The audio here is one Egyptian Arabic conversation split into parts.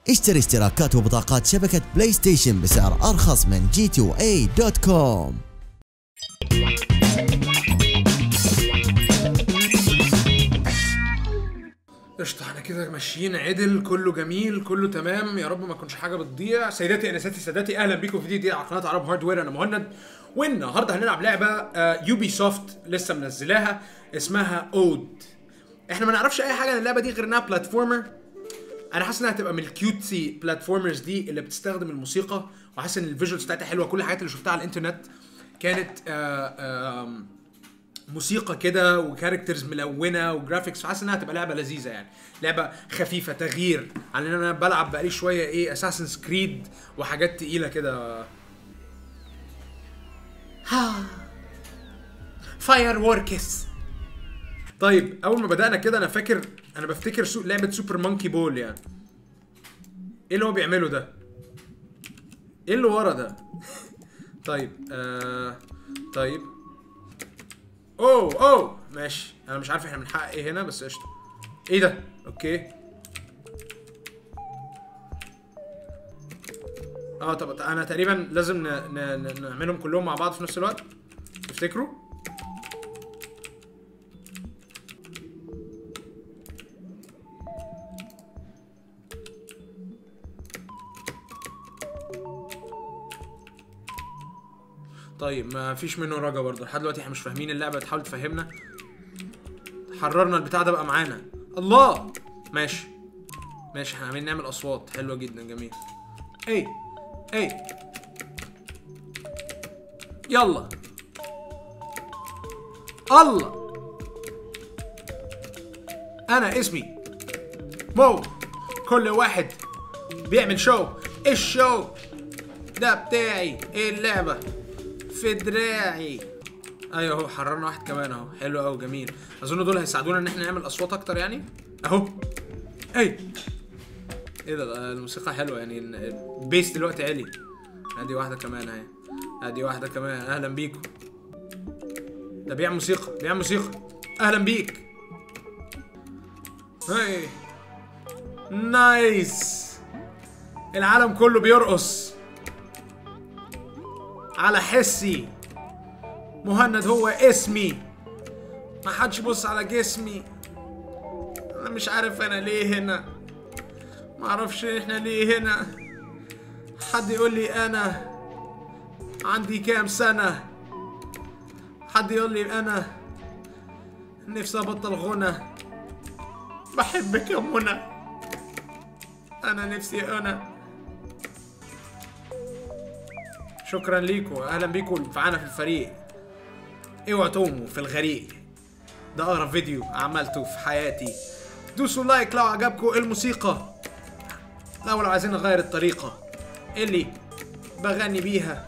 اشتري اشتراكات وبطاقات شبكة بلاي ستيشن بسعر أرخص من g2a.com قشطة احنا كده ماشيين عدل كله جميل كله تمام يا رب ما يكونش حاجة بتضيع سيداتي انساتي سادتي اهلا بيكم في فيديو جديد على قناة عرب هاردوير انا مهند والنهارده هنلعب لعبة يوبي سوفت لسه منزلاها اسمها اود احنا ما نعرفش اي حاجة عن اللعبة دي غير انها بلاتفورمر انا حاسس انها هتبقى من الكيوتسي بلاتفورمرز دي اللي بتستخدم الموسيقى وحاسس ان الفيجوالز بتاعتها حلوه كل الحاجات اللي شفتها على الانترنت كانت آه آم، موسيقى كده وكاركترز ملونه وجرافيكس فحاسس انها هتبقى لعبه لذيذه يعني لعبه خفيفه تغيير عن ان انا بلعب بقالي شويه ايه اساسنز كريد وحاجات تقيله كده ها فاير ووركس طيب اول ما بدانا كده انا فاكر انا بفتكر سو... لعبه سوبر مونكي بول يعني ايه اللي هو بيعمله ده ايه اللي ورا ده طيب آه... طيب اوه اوه ماشي انا مش عارف احنا بنحقق ايه هنا بس قشطه ايه ده اوكي اه طب انا تقريبا لازم ن... ن... ن... نعملهم كلهم مع بعض في نفس الوقت تفتكروا طيب ما فيش منه رجا برضه لحد دلوقتي احنا مش فاهمين اللعبه بتحاول تفهمنا حررنا البتاع ده بقى معانا الله ماشي ماشي احنا عاملين نعمل اصوات حلوه جدا جميل اي اي يلا الله انا اسمي مو كل واحد بيعمل شو الشو ده بتاعي ايه اللعبه في دراعي ايوه اهو حررنا واحد كمان اهو حلو قوي جميل اظن دول هيساعدونا ان احنا نعمل اصوات اكتر يعني اهو اي ايه ده ده الموسيقى حلوه يعني ال- البيس دلوقتي عالي ادي واحده كمان اهي ادي واحده كمان اهلا بيكم ده بيعمل موسيقى بيعمل موسيقى اهلا بيك هاي نايس العالم كله بيرقص على حسي مهند هو اسمي ما حدش يبص على جسمي انا مش عارف انا ليه هنا ما اعرفش احنا ليه هنا حد يقول لي انا عندي كام سنة حد يقول لي انا نفسي ابطل غنى بحبك يا منى انا نفسي انا شكرا ليكم اهلا بيكم معانا في الفريق اوعوا تقوموا في الغريق ده اغرب فيديو عملته في حياتي دوسوا لايك لو عجبكم الموسيقى لو لو عايزين نغير الطريقة اللي بغني بيها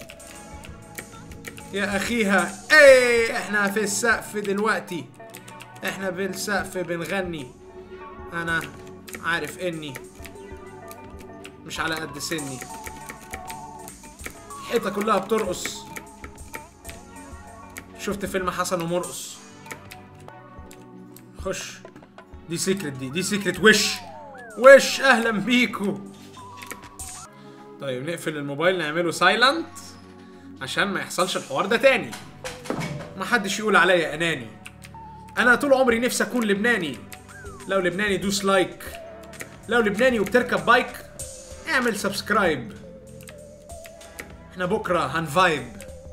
يا اخيها ايه احنا في السقف دلوقتي احنا في السقف بنغني انا عارف اني مش على قد سني الحيطة كلها بترقص شفت فيلم حسن ومرقص خش دي سيكرت دي دي سيكرت وش وش اهلا بيكو طيب نقفل الموبايل نعمله سايلنت عشان ما يحصلش الحوار ده تاني ما حدش يقول عليا اناني انا طول عمري نفسي اكون لبناني لو لبناني دوس لايك لو لبناني وبتركب بايك اعمل سبسكرايب احنا بكره هنفايب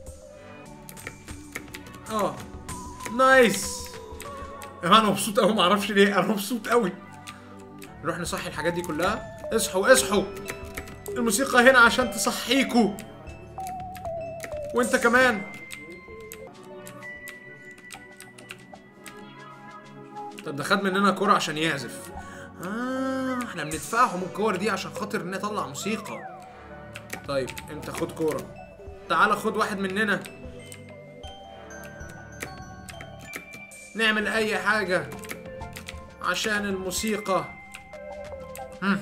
اه نايس انا مبسوط قوي معرفش ليه انا مبسوط قوي نروح نصحي الحاجات دي كلها اصحوا اصحوا الموسيقى هنا عشان تصحيكوا وانت كمان طب ده خد مننا كورة عشان يعزف آه احنا بندفعهم الكور دي عشان خاطر نطلع موسيقى طيب انت خد كورة تعال خد واحد مننا نعمل اي حاجة عشان الموسيقى هم.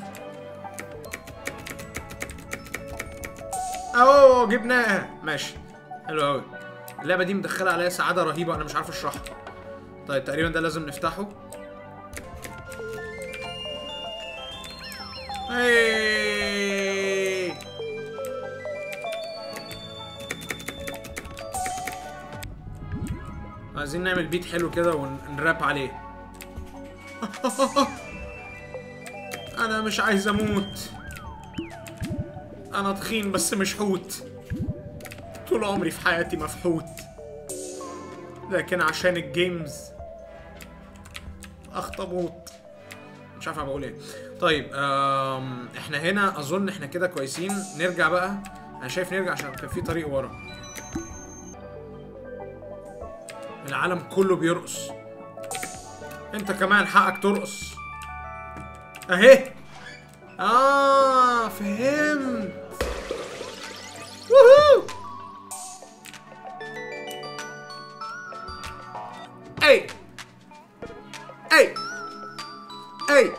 اهو جبناها ماشي حلو قوي اللعبة دي مدخلة عليا سعادة رهيبة انا مش عارف اشرحها طيب تقريبا ده لازم نفتحه ايه عايزين نعمل بيت حلو كده ونراب عليه انا مش عايز اموت انا تخين بس مش حوت طول عمري في حياتي مفحوت لكن عشان الجيمز اخطبوط مش عارف انا بقول ايه طيب آم احنا هنا اظن احنا كده كويسين نرجع بقى انا شايف نرجع عشان كان في طريق ورا العالم كله بيرقص انت كمان حقك ترقص اهي اه فهمت ووهو اي اي اي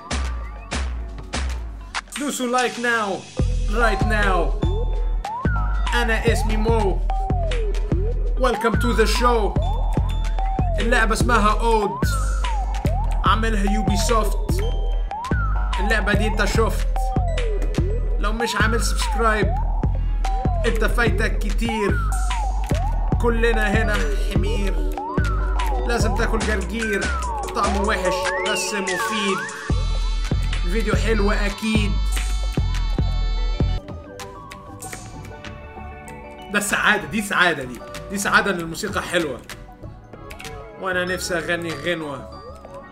دوسوا لايك ناو رايت ناو انا اسمي مو ويلكم تو ذا شو اللعبة اسمها اود عاملها يوبي سوفت اللعبة دي انت شفت لو مش عامل سبسكرايب انت فايتك كتير كلنا هنا حمير لازم تاكل جرجير طعمه وحش بس مفيد الفيديو حلو اكيد ده السعادة دي سعادة دي دي سعادة ان الموسيقى حلوة وانا نفسي اغني غنوة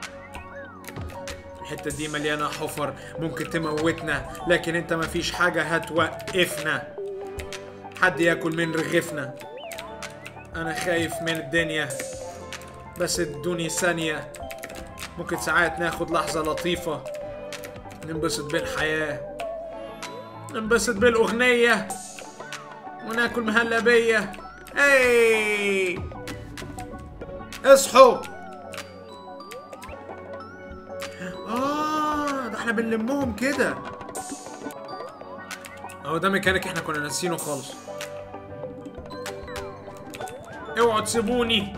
الحتة دي مليانة حفر ممكن تموتنا لكن انت مفيش حاجة هتوقفنا حد ياكل من رغيفنا انا خايف من الدنيا بس ادوني ثانية ممكن ساعات ناخد لحظة لطيفة ننبسط بالحياة ننبسط بالأغنية وناكل مهلبية اي اصحوا اه ده احنا بنلمهم كده اهو ده ميكانيك احنا كنا ناسينه خالص اوعوا تسيبوني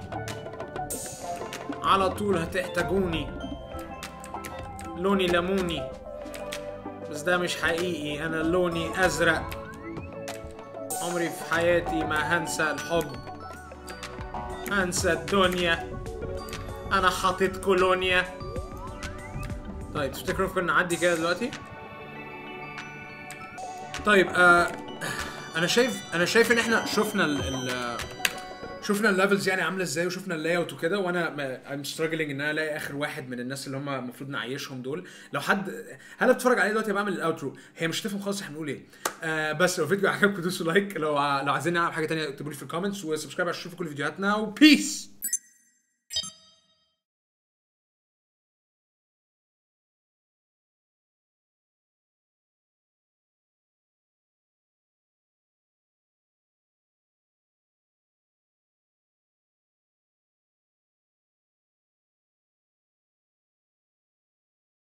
على طول هتحتاجوني لوني ليموني بس ده مش حقيقي انا لوني ازرق عمري في حياتي ما هنسى الحب هنسى الدنيا انا حاطط كولونيا طيب تفتكروا كنا نعدي كده دلوقتي طيب آه انا شايف انا شايف ان احنا شفنا ال, ال شفنا الليفلز يعني عامله ازاي وشفنا اللاي اوت وكده وانا ام ستراجلينج ان انا الاقي اخر واحد من الناس اللي هم المفروض نعيشهم دول لو حد هل بتتفرج عليه دلوقتي بعمل الاوترو هي مش هتفهم خالص احنا بنقول ايه آه بس لو الفيديو عجبكم دوسوا لايك لو ع- لو عايزين نعمل حاجه تانية اكتبوا لي في الكومنتس وسبسكرايب عشان تشوفوا كل فيديوهاتنا وبيس